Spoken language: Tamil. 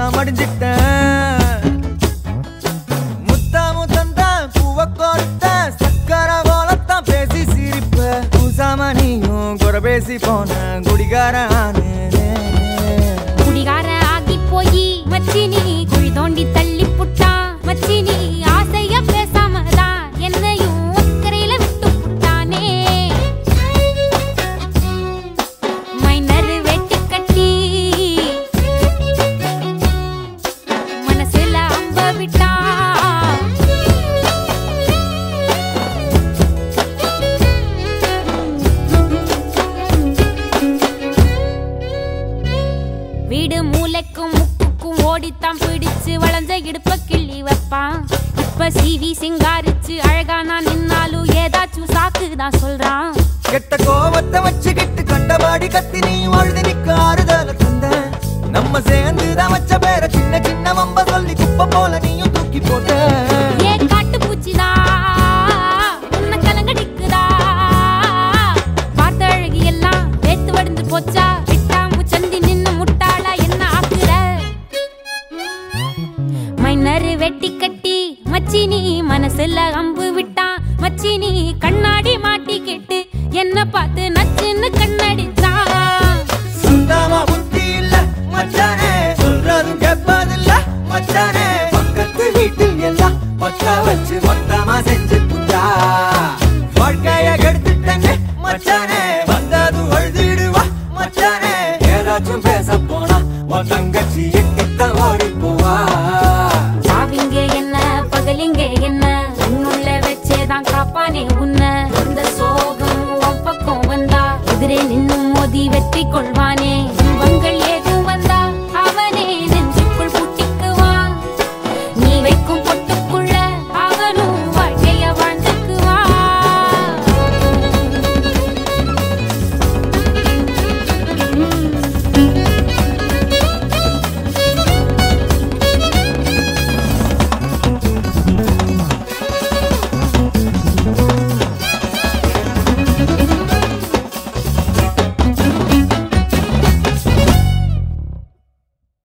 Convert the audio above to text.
நான் மடிஞ்சிட்டேன் முத்தா முத்தந்தான் பூவ கொடுத்த சக்கர போலத்தான் பேசி சிரிப்ப பூசாம நீயும் குறை பேசி போன குடிகார குடிகார ஆகி போய் மச்சினி குழி தோண்டி தள்ளி புட்டான் மச்சினி ஆசைய பேசாம தான் என்னையும் அக்கறையில விட்டு புட்டானே மைனர் வெட்டி கட்டி மனசுல அம்ப விட்டான் வீடு மூளைக்கும் முக்குக்கும் ஓடித்தான் பிடிச்சு வளைஞ்ச இடுப்ப கிள்ளி வைப்பான் இப்ப சீவி சிங்காரிச்சு அழகா நான் நின்னாலும் ஏதாச்சும் சாக்கு தான் சொல்றான் கெட்ட கோவத்தை வச்சுக்கிட்டு கண்டபாடி கத்தி நீ வாழ்ந்து நிக்க ஆறுதல தந்த நம்ம சேர்ந்து தான் வச்ச பேர சின்ன சின்ன வம்ப சொல்லி குப்பை போல நீயும் தூக்கி போட்ட ஏ காட்டு பூச்சிதா உன்னை கலங்கடிக்குதா பார்த்த அழகி எல்லாம் வேத்து வடிந்து போச்சா விட்டாம்பு சந்தி நின்னு முட்டாளா என்ன ஆக்குற மைனர் வெட்டி கட்டி மச்சினி மனசுல அம்பு விட்டான் மச்சினி கண்ணாடி மாட்டிக்கிட்டு என்ன பார்த்து